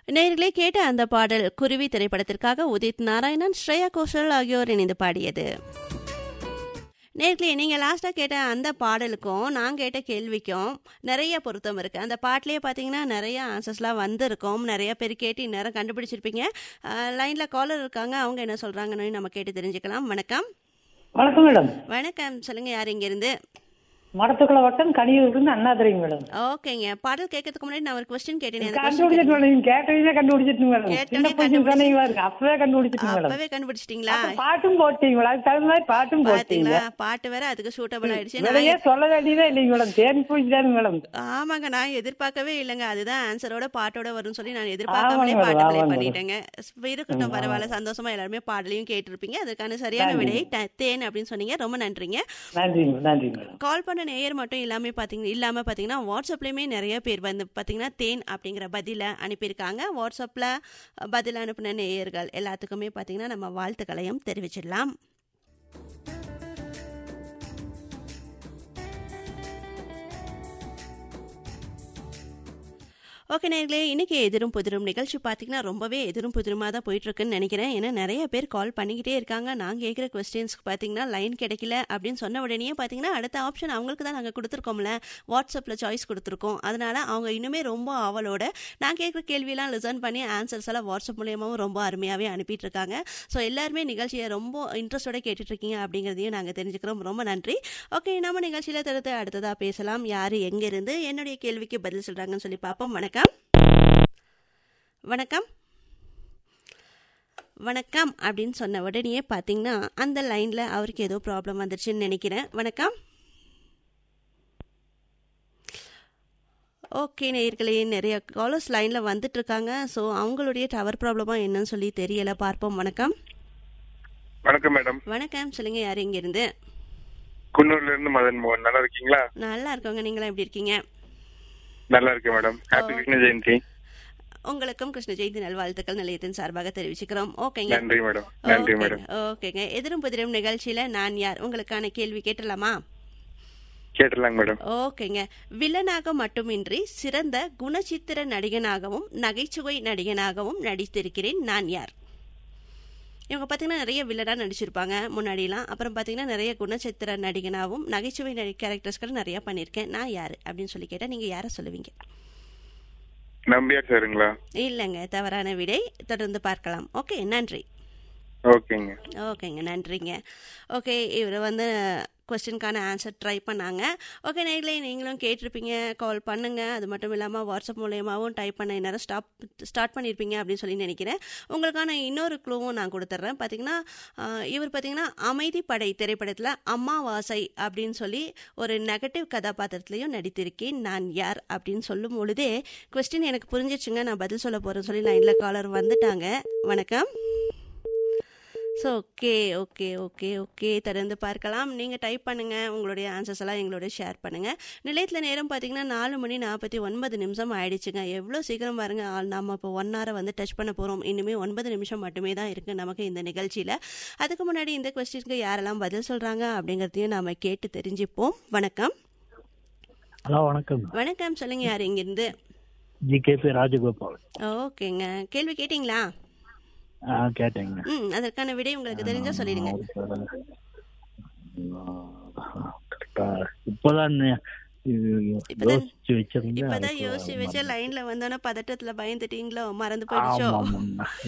நேயர்களே கேட்ட அந்த பாடல் குருவி திரைப்படத்திற்காக உதித் நாராயணன் ஸ்ரேயா கோஷல் ஆகியோர் இணைந்து பாடியது நேர்களே நீங்கள் லாஸ்ட்டாக கேட்ட அந்த பாடலுக்கும் நான் கேட்ட கேள்விக்கும் நிறைய பொருத்தம் இருக்குது அந்த பாட்டிலே பார்த்தீங்கன்னா நிறைய ஆன்சர்ஸ்லாம் வந்திருக்கும் நிறைய பேர் கேட்டு இந்நேரம் கண்டுபிடிச்சிருப்பீங்க லைனில் காலர் இருக்காங்க அவங்க என்ன சொல்கிறாங்கன்னு நம்ம கேட்டு தெரிஞ்சுக்கலாம் வணக்கம் வணக்கம் மேடம் வணக்கம் சொல்லுங்கள் யார் இங்கேருந்து மடத்துக்குள்ள வட்டம் கனியூர்லேருந்து அண்ணாதுரைங்க மேடம் ஓகேங்க பாடல் கேட்கறதுக்கு முன்னாடி நான் ஒரு கொஸ்டின் கேட்டேன் அந்த question கண்டுபிடிச்சிட்டு மேடம் நீங்க கேட்டவங்க கண்டுபிடிச்சிட்டு மேடம் கேட்டவனே சின்ன கொஞ்சம் சொன்னீங்க பாருங்க அப்பவே கண்டுபிடிச்சிட்டு மேடம் அப்பவே கண்டுபிடிச்சிட்டிங்களா அப்ப பாட்டும் போட்டீங்களா அதுக்கு தகுந்த மாதிரி பாட்டும் போட்டீங்க பாத்தீங்களா பாட்டு வேற அதுக்கு சூட்டபிள் ஆயிடுச்சு நான் விலையே சொல்ல வேண்டியதே இல்லைங்க மேடம் தேன் பூச்சி தானுங்க மேடம் ஆமாங்க நான் எதிர்பார்க்கவே இல்லைங்க அதுதான் ஆன்சரோட பாட்டோட வரும்னு சொல்லி நான் எதிர்பார்க்காமலே ஆமாங்க, பாட்டு ப்ளே ஆமாங்க. பண்ணிட்டேங்க இருக்கட்டும் பரவாயில்ல சந்தோஷமா எல்லாருமே பாடலையும் கேட்டிருப்பீங்க அதுக்கான சரியான விடை ட- தேன் அப்படின்னு சொன்னீங்க ரொம்ப நன்றிங்க நன்றிங்க நன்றிங்க மேடம் கால் பண்ண நேயர் மட்டும் இல்லாம பாத்தீங்க இல்லாம பாத்தீங்கன்னா வாட்ஸ்அப்லயுமே நிறைய பேர் வந்து பாத்தீங்கன்னா தேன் அப்படிங்கிற பதில அனுப்பியிருக்காங்க வாட்ஸ்அப்ல பதில் அனுப்பின நேயர்கள் எல்லாத்துக்குமே பாத்தீங்கன்னா நம்ம வாழ்த்துக்களையும் தெரிவிச்சிடலாம் ஓகே நேர்களே இன்னைக்கு எதிரும் புதிரும் நிகழ்ச்சி பார்த்தீங்கன்னா ரொம்பவே எதிரும் புதிருமாக தான் போயிட்டு இருக்குன்னு நினைக்கிறேன் ஏன்னா நிறைய பேர் கால் பண்ணிக்கிட்டே இருக்காங்க நான் கேட்குற கொஸ்டின்ஸ்க்கு பார்த்தீங்கன்னா லைன் கிடைக்கல அப்படின்னு சொன்ன உடனே பார்த்தீங்கன்னா அடுத்த ஆப்ஷன் அவங்களுக்கு தான் நாங்கள் கொடுத்துருக்கோம்ல வாட்ஸ்அப்பில் சாய்ஸ் கொடுத்துருக்கோம் அதனால அவங்க இன்னுமே ரொம்ப ஆவலோட நான் கேட்குற கேள்வியெல்லாம் லிசன் பண்ணி ஆன்சர்ஸ் எல்லாம் வாட்ஸ்அப் மூலியமாகவும் ரொம்ப அருமையாகவே அனுப்பிட்டு இருக்காங்க ஸோ எல்லாருமே நிகழ்ச்சியை ரொம்ப இன்ட்ரெஸ்டோட கேட்டுட்டு இருக்கீங்க அப்படிங்கிறதையும் நாங்கள் தெரிஞ்சுக்கிறோம் ரொம்ப நன்றி ஓகே நம்ம நிகழ்ச்சியில் தடுத்து அடுத்ததாக பேசலாம் யார் எங்கேருந்து என்னுடைய கேள்விக்கு பதில் சொல்கிறாங்கன்னு சொல்லி பார்ப்போம் வணக்கம் வணக்கம் வணக்கம் அப்படின்னு சொன்ன உடனே பார்த்தீங்கன்னா அந்த லைனில் அவருக்கு ஏதோ ப்ராப்ளம் வந்துருச்சுன்னு நினைக்கிறேன் வணக்கம் ஓகே நேயர்களே நிறைய காலர்ஸ் லைனில் வந்துட்டு இருக்காங்க ஸோ அவங்களுடைய டவர் ப்ராப்ளமா என்னன்னு சொல்லி தெரியல பார்ப்போம் வணக்கம் வணக்கம் மேடம் வணக்கம் சொல்லுங்க யார் இருந்து குன்னூர்ல இருந்து மதன் மோகன் நல்லா இருக்கீங்களா நல்லா இருக்கவங்க நீங்களாம் எப்படி இருக்கீங்க நல்லா இருக்கேன் மேடம் ஹாப்பி கிருஷ்ண ஜெயந்தி உங்களுக்கும் கிருஷ்ண ஜெயந்தி நல்வாழ்த்துக்கள் நிலையத்தின் சார்பாக தெரிவிச்சுக்கிறோம் ஓகேங்க நன்றி மேடம் நன்றி ஓகே, மேடம் ஓகேங்க எதிரும் புதிரும் நிகழ்ச்சியில நான் யார் உங்களுக்கான கேள்வி கேட்டலாமா கேட்டுலாங்க மேடம் ஓகேங்க வில்லனாக மட்டுமின்றி சிறந்த குணச்சித்திர நடிகனாகவும் நகைச்சுவை நடிகனாகவும் நடித்திருக்கிறேன் நான் யார் இவங்க பார்த்தீங்கன்னா நிறைய வில்லனாக நடிச்சிருப்பாங்க முன்னாடிலாம் அப்புறம் பார்த்தீங்கன்னா நிறைய குணச்சித்திர நடிகனாகவும் நகைச்சுவை நடி கேரக்டர்ஸ்கள் நிறைய பண்ணியிருக்கேன் நான் யார் அப்படின்னு சொல்லி கேட்டால் நீங்கள் யாரை சொல்லுவீங்க நம்பியார் சாருங்களா இல்லைங்க தவறான விடை தொடர்ந்து பார்க்கலாம் ஓகே நன்றி ஓகேங்க ஓகேங்க நன்றிங்க ஓகே இவர் வந்து கொஸ்டினுக்கான ஆன்சர் ட்ரை பண்ணாங்க ஓகே நேர்களே நீங்களும் கேட்டிருப்பீங்க கால் பண்ணுங்க அது மட்டும் இல்லாமல் வாட்ஸ்அப் மூலயமாவும் டைப் பண்ண நேரம் ஸ்டாப் ஸ்டார்ட் பண்ணியிருப்பீங்க அப்படின்னு சொல்லி நினைக்கிறேன் உங்களுக்கான இன்னொரு க்ளூவும் நான் கொடுத்துட்றேன் பார்த்தீங்கன்னா ஆஹ், இவர் பார்த்தீங்கன்னா அமைதி படை திரைப்படத்தில் அம்மாவாசை அப்படின்னு சொல்லி ஒரு நெகட்டிவ் கதாபாத்திரத்துலையும் நடித்திருக்கேன் நான் யார் அப்படின்னு சொல்லும் பொழுதே கொஸ்டின் எனக்கு புரிஞ்சிச்சுங்க நான் பதில் சொல்ல போகிறேன்னு சொல்லி லைனில் காலர் வந்துட்டாங்க வணக்கம் so okay okay okay okay தொடர்ந்து பார்க்கலாம் நீங்கள் டைப் பண்ணுங்கள் உங்களுடைய ஆன்சர்ஸ் எல்லாம் எங்களோட ஷேர் பண்ணுங்கள் நிலையத்தில் நேரம் பார்த்தீங்கன்னா நாலு மணி நாற்பத்தி ஒன்பது நிமிஷம் ஆயிடுச்சுங்க எவ்வளோ சீக்கிரம் பாருங்க ஆ, நம்ம இப்போ ஒன் ஹவரை வந்து டச் பண்ண போகிறோம் இனிமேல் ஒன்பது நிமிஷம் மட்டுமே தான் இருக்குது நமக்கு இந்த நிகழ்ச்சியில் அதுக்கு முன்னாடி இந்த கொஸ்டினுக்கு யாரெல்லாம் பதில் சொல்கிறாங்க அப்படிங்கிறதையும் நாம் கேட்டு தெரிஞ்சுப்போம் வணக்கம் ஹலோ வணக்கம் வணக்கம் சொல்லுங்கள் யார் இங்கேருந்து ஜிகேபி ராஜகோபால் ஓகேங்க கேள்வி கேட்டிங்களா ஆ கேட்டேங்க ம் அதற்கான விடை உங்களுக்கு தெரிஞ்சால் சொல்லிடுங்க கரெக்டா இப்போதான் இப்பதான் யோசிச்சு வச்சிருந்தேன் இப்பதான் அதுக்கு யோசிச்சு வச்ச மறந்து- லைன்ல வந்தோன்னே பதட்டத்துல பயந்துட்டீங்களோ மறந்து போயிடுச்சோ ஆமா ஆமா